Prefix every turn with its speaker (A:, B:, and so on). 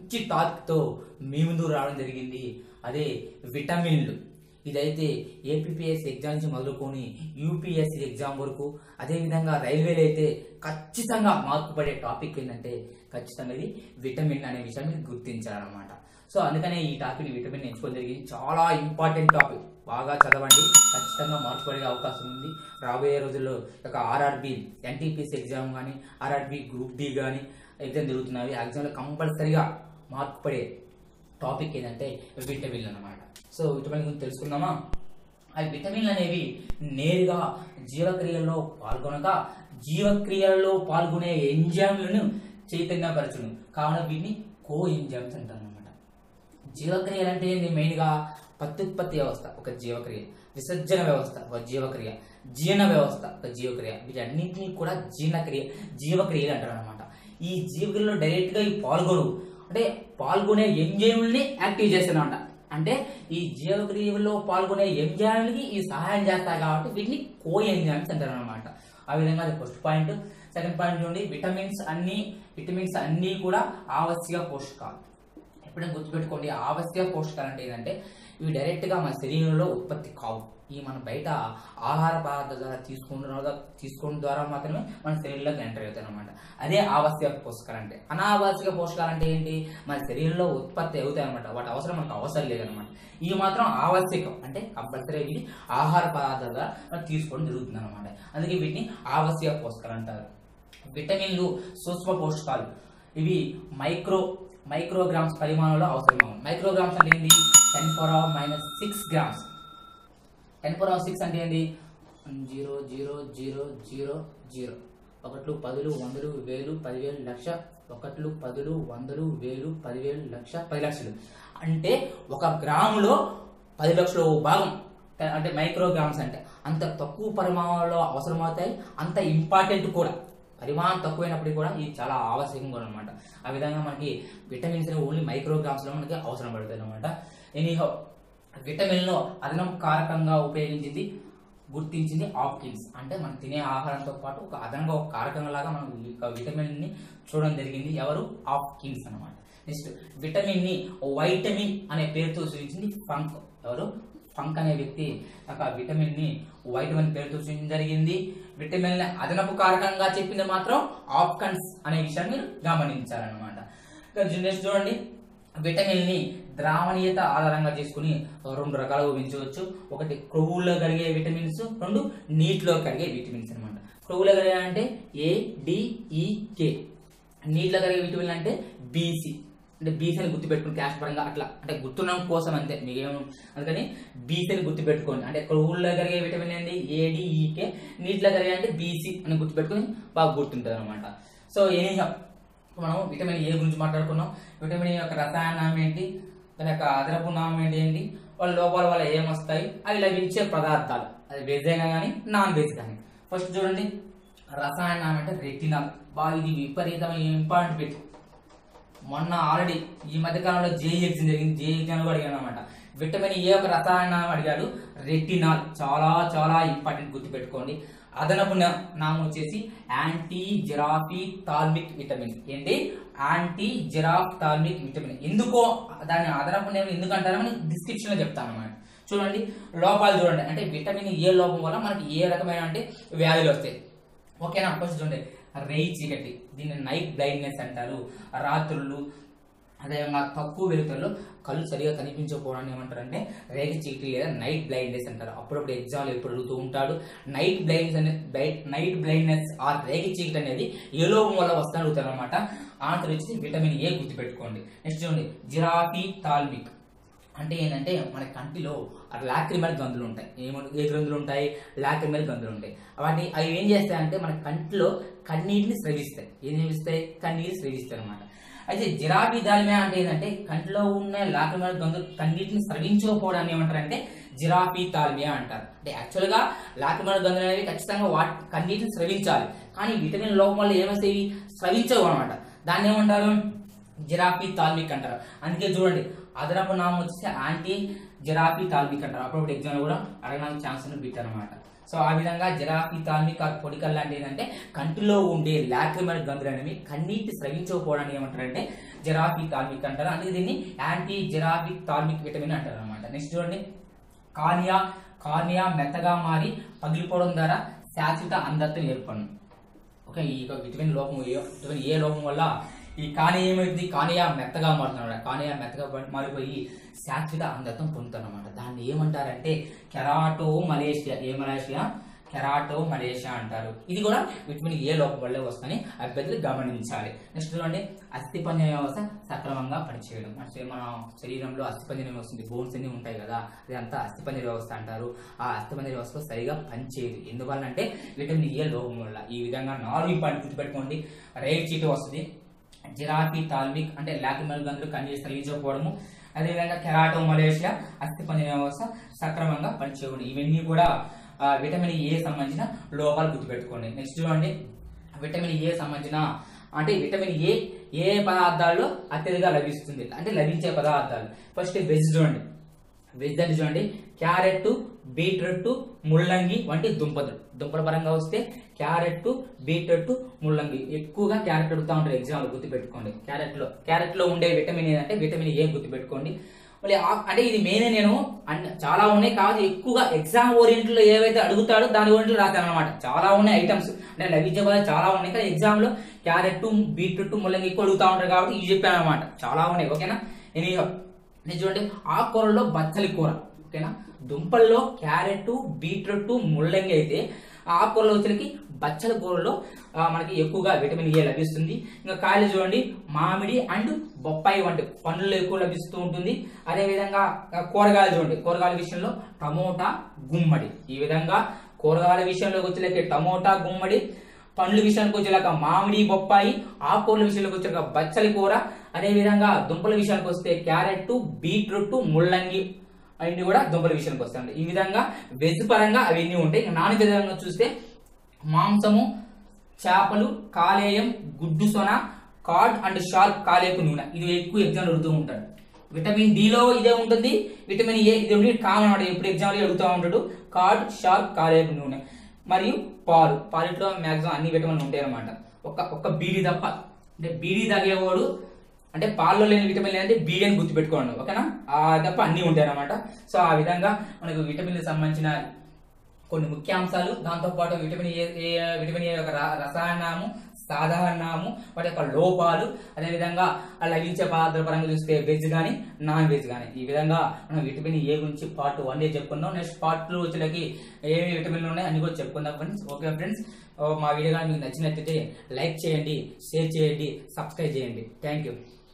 A: మంచి టాపిక్తో మీ ముందు రావడం జరిగింది అదే విటమిన్లు ఇదైతే ఏపీపీఎస్ ఎగ్జామ్ నుంచి మొదలుకొని యూపీఎస్సీ ఎగ్జామ్ వరకు అదేవిధంగా రైల్వేలు అయితే ఖచ్చితంగా మార్పు పడే టాపిక్ ఏంటంటే ఖచ్చితంగా ఇది విటమిన్ అనే విషయాన్ని మీరు గుర్తించాలన్నమాట సో అందుకనే ఈ టాపిక్ విటమిన్ ఎంచుకోవడం జరిగింది చాలా ఇంపార్టెంట్ టాపిక్ బాగా చదవండి ఖచ్చితంగా మార్పు పడే అవకాశం ఉంది రాబోయే రోజుల్లో ఒక ఆర్ఆర్బి ఎన్టీపీసీ ఎగ్జామ్ కానీ ఆర్ఆర్బి గ్రూప్ డి కానీ ఎగ్జామ్ జరుగుతున్నాయి ఆ ఎగ్జామ్లో కంపల్సరిగా మార్పు పడే టాపిక్ ఏంటంటే విటమిన్లు అన్నమాట సో విటమిన్ గురించి తెలుసుకుందామా ఆ విటమిన్లు అనేవి నేరుగా జీవక్రియల్లో పాల్గొనక జీవక్రియల్లో పాల్గొనే ఎంజైమ్లను చైతన్యపరచును కావున వీటిని కో ఎంజైమ్స్ అంటారు అనమాట జీవక్రియలు అంటే ఏంది మెయిన్గా ప్రత్యుత్పత్తి వ్యవస్థ ఒక జీవక్రియ విసర్జన వ్యవస్థ ఒక జీవక్రియ జీర్ణ వ్యవస్థ ఒక జీవక్రియ వీటన్నింటినీ కూడా జీర్ణక్రియ జీవక్రియలు అంటారు అనమాట ఈ జీవక్రియలో డైరెక్ట్గా ఈ పాల్గొను అంటే పాల్గొనే ఎంజైమ్ని యాక్టివ్ చేస్తానంట అంటే ఈ జీవక్రియలో పాల్గొనే ఎంజైమ్లకి ఈ సహాయం చేస్తాయి కాబట్టి వీటిని కో ఎంజైమ్స్ అంటారు అనమాట ఆ విధంగా అది ఫస్ట్ పాయింట్ సెకండ్ పాయింట్ చూడండి విటమిన్స్ అన్ని విటమిన్స్ అన్నీ కూడా ఆవశ్యక పోషకాలు ఎప్పుడైనా గుర్తుపెట్టుకోండి ఆవశ్యక పోషకాలు అంటే ఏంటంటే ఇవి డైరెక్ట్గా మన శరీరంలో ఉత్పత్తి కావు ఈ మన బయట ఆహార పదార్థాల ద్వారా తీసుకున్న తీసుకోవడం ద్వారా మాత్రమే మన శరీరంలోకి ఎంటర్ అవుతాయి అనమాట అదే ఆవశ్యక పోషకాలు అంటే అనావశ్యక పోషకాలు అంటే ఏంటి మన శరీరంలో ఉత్పత్తి అవుతాయి అనమాట వాటి అవసరం మనకు అవసరం లేదనమాట ఇవి మాత్రం ఆవశ్యకం అంటే కంపల్సరీ ఇది ఆహార పదార్థాల ద్వారా మనం తీసుకోవడం జరుగుతుంది అనమాట అందుకే వీటిని ఆవశ్యక పోషకాలు అంటారు విటమిన్లు సూక్ష్మ పోషకాలు ఇవి మైక్రో మైక్రోగ్రామ్స్ పరిమాణంలో అవసరం మైక్రోగ్రామ్స్ అంటే ఏంటి ten power minus six grams ten power six అంటే ఏంటి zero zero zero zero zero ఒకట్లు పదులు వందలు వేలు పదివేలు లక్ష ఒకట్లు పదులు వందలు వేలు పదివేలు లక్ష పది లక్షలు అంటే ఒక గ్రాములో పది లక్షల భాగం అంటే మైక్రోగ్రామ్స్ అంటే అంత తక్కువ పరిమాణంలో అవసరమవుతాయి అంత ఇంపార్టెంట్ కూడా పరిమాణం తక్కువైనప్పటికీ కూడా ఇది చాలా ఆవశ్యకం కూడా అనమాట ఆ విధంగా మనకి విటమిన్స్ ఓన్లీ మైక్రోగ్రామ్స్లో మనకి అవసరం పడుతుంది అనమాట ఎనీహౌ విటమిన్లో అదనం కారకంగా ఉపయోగించింది గుర్తించింది ఆప్కిన్స్ అంటే మనం తినే ఆహారంతో పాటు ఒక అదనంగా ఒక కారకంగా లాగా మనం ఈ యొక్క విటమిన్ ని చూడడం జరిగింది ఎవరు ఆప్కిన్స్ అన్నమాట నెక్స్ట్ విటమిన్ ని వైటమిన్ అనే పేరుతో సూచించింది ఫంక్ ఎవరు ఫంక్ అనే వ్యక్తి ఒక విటమిన్ ని వైటమిన్ పేరుతో సూచించడం జరిగింది విటమిన్ ని అదనపు కారకంగా చెప్పింది మాత్రం ఆప్కన్స్ అనే విషయాన్ని మీరు గమనించాలన్నమాట నెక్స్ట్ చూడండి విటమిన్ ని ద్రావణీయత ఆధారంగా చేసుకుని రెండు రకాలుగా విభజించవచ్చు ఒకటి క్రొవ్వుల్లో కరిగే విటమిన్స్ రెండు నీటిలో కరిగే విటమిన్స్ అనమాట క్రొవ్వులో కరిగే అంటే ఏ డిఈకే నీటిలో కరిగే విటమిన్ అంటే బీసీ అంటే బీసీ అని గుర్తుపెట్టుకుని క్యాష్ పరంగా అట్లా అంటే గుర్తుండడం కోసం అంతే మీకేం అందుకని బీసీ అని గుర్తుపెట్టుకోండి అంటే క్రొవ్వుల్లో కరిగే విటమిన్ ఏంటి ఏడిఈకే నీటిలో కరిగే అంటే బీసీ అని గుర్తుపెట్టుకుని బాగా గుర్తుంటుంది అనమాట సో ఏం మనం విటమిన్ ఏ గురించి మాట్లాడుకున్నాం విటమిన్ ఏ యొక్క రసాయనం ఏంటి దాని యొక్క అదనపు నామం ఏంటి ఏంటి వాళ్ళ లోపాల వల్ల ఏమొస్తాయి అవి లభించే పదార్థాలు అది వెజ్ అయినా కానీ నాన్ వెజ్ కానీ ఫస్ట్ చూడండి రసాయనం అంటే రెటినాల్ బాగా ఇది విపరీతమైన ఇంపార్టెంట్ బిట్ మొన్న ఆల్రెడీ ఈ మధ్య కాలంలో జేఈ ఎగ్జామ్ జరిగింది జేఈ ఎగ్జామ్ కూడా అడిగాను అనమాట విటమిన్ ఏ ఒక రసాయనం అడిగాడు రెటినాల్ చాలా చాలా ఇంపార్టెంట్ గుర్తుపెట్టుకోండి అదనపు నా- నామం వచ్చేసి యాంటీ జిరాఫీ థాల్మిక్ విటమిన్ ఏంటి యాంటీ జిరాఫ్ థాల్మిక్ విటమిన్ ఎందుకో దాని అదనపు నేమ్ ఎందుకు అంటారని డిస్క్రిప్షన్ లో చెప్తాను అన్నమాట చూడండి లోపాలు చూడండి అంటే విటమిన్ ఏ లోపం వల్ల మనకి ఏ రకమైన అంటే వ్యాధులు వస్తాయి ఓకేనా ఫస్ట్ చూడండి రేయి చీకటి దీన్ని నైట్ బ్లైండ్నెస్ అంటారు రాత్రులు అదేవిధంగా తక్కువ వెలుతురులో కళ్ళు సరిగా కనిపించకపోవడాన్ని ఏమంటారంటే రేగ చీకటి లేదా నైట్ బ్లైండ్నెస్ అంటారు అప్పుడప్పుడు ఎగ్జామ్లు ఎప్పుడు అడుగుతూ ఉంటాడు నైట్ బ్లైండ్నెస్ అనే నైట్ బ్లైండ్నెస్ ఆ రేగ చీకటి అనేది ఏ లోపం వల్ల వస్తాను అడుగుతారు అనమాట ఆన్సర్ వచ్చి విటమిన్ ఏ గుర్తుపెట్టుకోండి నెక్స్ట్ చూడండి జిరాఫీ తాల్మిక్ అంటే ఏంటంటే మన కంటిలో లాక్రిమల్ గంతులు ఉంటాయి ఏమో ఏ గ్రంథులు ఉంటాయి లాక్రిమల్ గంతులు ఉంటాయి వాటిని అవి ఏం చేస్తాయి అంటే మన కంటిలో కన్నీటిని స్రవిస్తాయి ఏం స్రవిస్తాయి కన్నీరు స్రవిస్తాయి అనమాట అయితే జిరాఫీ దాల్మే అంటే ఏంటంటే కంటిలో ఉన్న లాక్రిమల్ గంతులు కన్నీటిని స్రవించకపోవడాన్ని ఏమంటారంటే జిరాఫీ తాల్మియా అంటారు అంటే యాక్చువల్గా లాక్రిమల్ గంతులు అనేవి ఖచ్చితంగా వాటి కన్నీటిని స్రవించాలి కానీ విటమిన్ లోపం వల్ల ఏమొస్తాయి స్రవించవు అనమాట దాన్ని ఏమంటారు జిరాఫీ తాల్మిక్ అంటారు అందుకే చూడండి అదనపు నామం వచ్చేసి యాంటీ జిరాఫీ తాల్మిక్ అంటారు అప్పుడప్పుడు ఎగ్జామ్ కూడా అడగడానికి ఛాన్స్ బిట్ అనమాట సో ఆ విధంగా జిరాఫీ తాల్మిక్ ఆ పొడికల్ లాంటి ఏంటంటే కంటిలో ఉండే లాక్రిమల్ గంధులు అనేవి కన్నీటి స్రవించకపోవడానికి ఏమంటారంటే జిరాఫీ తాల్మిక్ అంటారు అందుకే దీన్ని యాంటీ జిరాఫిక్ తాల్మిక్ విటమిన్ అంటారు అనమాట నెక్స్ట్ చూడండి కార్నియా కార్నియా మెత్తగా మారి పగిలిపోవడం ద్వారా శాశ్వత అందత్వం ఏర్పడును ఓకే ఈ యొక్క విటమిన్ లోపం ఏ విటమిన్ ఏ లోపం వల్ల ఈ కానియా ఏమైంది కానియా మెత్తగా మారుతున్నాడు కానియా మెత్తగా పడి- మారిపోయి శాశ్వత అందత్వం పొందుతారన్నమాట దాన్ని ఏమంటారంటే కెరాటో మలేషియా ఏ మలేషియా కెరాటో మలేషియా అంటారు ఇది కూడా విటమిన్ ఏ లోపం వల్లే వస్తుందని అభ్యర్థులు గమనించాలి నెక్స్ట్ చూడండి అస్థిపంజ వ్యవస్థ సక్రమంగా పనిచేయడం అంటే మన శరీరంలో అస్థిపంజర వ్యవస్థ ఉంది బోన్స్ అన్ని ఉంటాయి కదా అది అంతా అస్థిపంజర వ్యవస్థ అంటారు ఆ అస్థిపంజర వ్యవస్థ సరిగా పనిచేయదు ఎందువల్ల అంటే విటమిన్ ఏ లోపం వల్ల ఈ విధంగా నాలుగు ఇంపార్టెంట్ గుర్తుపెట్టుకోండి రైట్ చీటి వస్తుంది జిరాఫీ తాల్మిక్ అంటే లాక్రిమల్ గంతులు కన్నీరు తొలగించకపోవడము అదేవిధంగా కెరాటో మలేషియా అస్థిపంజర వ్యవస్థ సక్రమంగా పనిచేయడం ఇవన్నీ కూడా ఆ, విటమిన్ ఏ సంబంధించిన లోపాలు గుర్తుపెట్టుకోండి నెక్స్ట్ చూడండి విటమిన్ ఏ సంబంధించిన అంటే విటమిన్ ఏ ఏ పదార్థాల్లో అత్యధికంగా లభిస్తుంది అంటే లభించే పదార్థాలు ఫస్ట్ వెజ్ చూడండి వెజ్ అంటే చూడండి క్యారెట్ బీట్రూట్ ముల్లంగి వంటి దుంపలు దుంపల పరంగా వస్తే క్యారెట్ బీట్రూట్ ముల్లంగి ఎక్కువగా క్యారెట్ అడుగుతా ఉంటారు ఎగ్జామ్లో గుర్తుపెట్టుకోండి క్యారెట్ లో క్యారెట్ లో ఉండే విటమిన్ ఏంటంటే విటమిన్ ఏ గుర్తుపెట్టుకోండి మళ్ళీ ఆ- అంటే ఇది మెయిన్ నేను అన్ని చాలా ఉన్నాయి కాదు ఎక్కువగా ఎగ్జామ్ ఓరియంట్ లో ఏవైతే అడుగుతాడో దాని ఓరియంట్ రాశాను అనమాట చాలా ఉన్నాయి ఐటమ్స్ అంటే లభించే పదాలు చాలా ఉన్నాయి కానీ ఎగ్జామ్ లో క్యారెట్ బీట్రూట్ ముల్లంగి ఎక్కువ అడుగుతా ఉంటారు కాబట్టి ఇవి చెప్పాను అనమాట చాలా ఉన్నాయి ఓకేనా ఎనీ నేను చూడండి ఆకుకూరలో బచ్చలి కూర ఓకేనా దుంపల్లో క్యారెట్ బీట్రూట్ ముల్లంగి అయితే ఆకుకూరలో వచ్చేసరికి బచ్చల కూరలో ఆ, మనకి ఎక్కువగా విటమిన్ ఏ లభిస్తుంది ఇంకా కాయలు చూడండి మామిడి అండ్ బొప్పాయి వంటి పండ్లు ఎక్కువ లభిస్తూ ఉంటుంది అదేవిధంగా ఆ, కూరగాయలు చూడండి కూరగాయల విషయంలో టమోటా గుమ్మడి ఈ విధంగా కూరగాయల విషయంలోకి వచ్చేసరికి టమోటా గుమ్మడి పండ్ల విషయానికి వచ్చేలాక మామిడి బొప్పాయి ఆకుకూరల విషయంలోకి వచ్చాక బచ్చలి కూర అదే విధంగా దుంపల విషయానికి వస్తే క్యారెట్ బీట్రూట్ ముల్లంగి అవన్నీ కూడా దుంపల విషయానికి వస్తాయి ఈ విధంగా వెజ్ పరంగా అవన్నీ ఉంటాయి ఇంకా నాన్ వెజ్ పరంగా చూస్తే మాంసము చేపలు కాలేయం గుడ్డు సొన కార్డ్ అండ్ షార్క్ కాలేపు నూనె ఇది ఎక్కువ ఎగ్జామ్ అడుగుతూ ఉంటాడు విటమిన్ డిలో ఇదే ఉంటుంది విటమిన్ ఏ ఇది ఒకటి కామన్ అన్నమాట ఎప్పుడు ఎగ్జామ్లో అడుగుతూ ఉంటాడు కార్డ్ షార్క్ కాలేపు నూనె మరియు పాలు పాలిట్లో మ్యాక్సిమం అన్ని విటమిన్లు ఉంటాయి అన్నమాట ఒక ఒక్క బీడీ తప్ప అంటే బీడీ తాగేవాడు అంటే పాల్లో లేని విటమిన్ అంటే బీడీ అని గుర్తుపెట్టుకోండి ఓకేనా ఆ తప్ప అన్ని ఉంటాయి అన్నమాట సో ఆ విధంగా మనకు విటమిన్కి సంబంధించిన కొన్ని ముఖ్యాంశాలు దాంతో పాటు vitamin A A- vitamin A యొక్క ర- రసాయనము సాధారణము వాటి యొక్క లోపాలు అదేవిధంగా ఆ లభించే పదార్థాల పరంగా చూస్తే వెజ్ కానీ నాన్ వెజ్ కానీ ఈ విధంగా మనం విటమిన్ ఏ గురించి పార్ట్ వన్ డే చెప్పుకుందాం నెక్స్ట్ పార్ట్ టూ వచ్చేలకి ఏమేమి విటమిన్లు ఉన్నాయి అన్ని కూడా చెప్పుకుందాం ఫ్రెండ్స్ ఓకే ఫ్రెండ్స్ మా వీడియో కానీ మీకు నచ్చినట్లయితే లైక్ చేయండి షేర్ చేయండి సబ్స్క్రైబ్ చేయండి థ్యాంక్ యూ